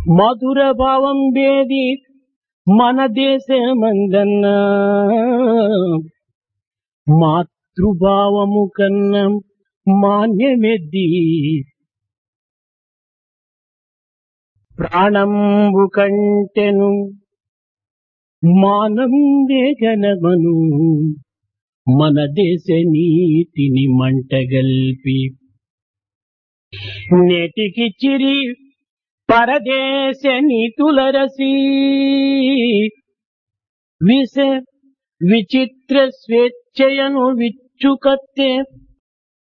మధుర భావం వేది మన దేశమందన్నా మాతృభావము కన్నా మాన్యమెద్ది ప్రాణంబు కంటెను మానం వేగనమను మన దేశ నీతిని మంటగల్పి నేటికి చిరి పరదేశ నీతుల రసి విష విచిత్ర స్వేచ్ఛయను విచ్చుకత్తే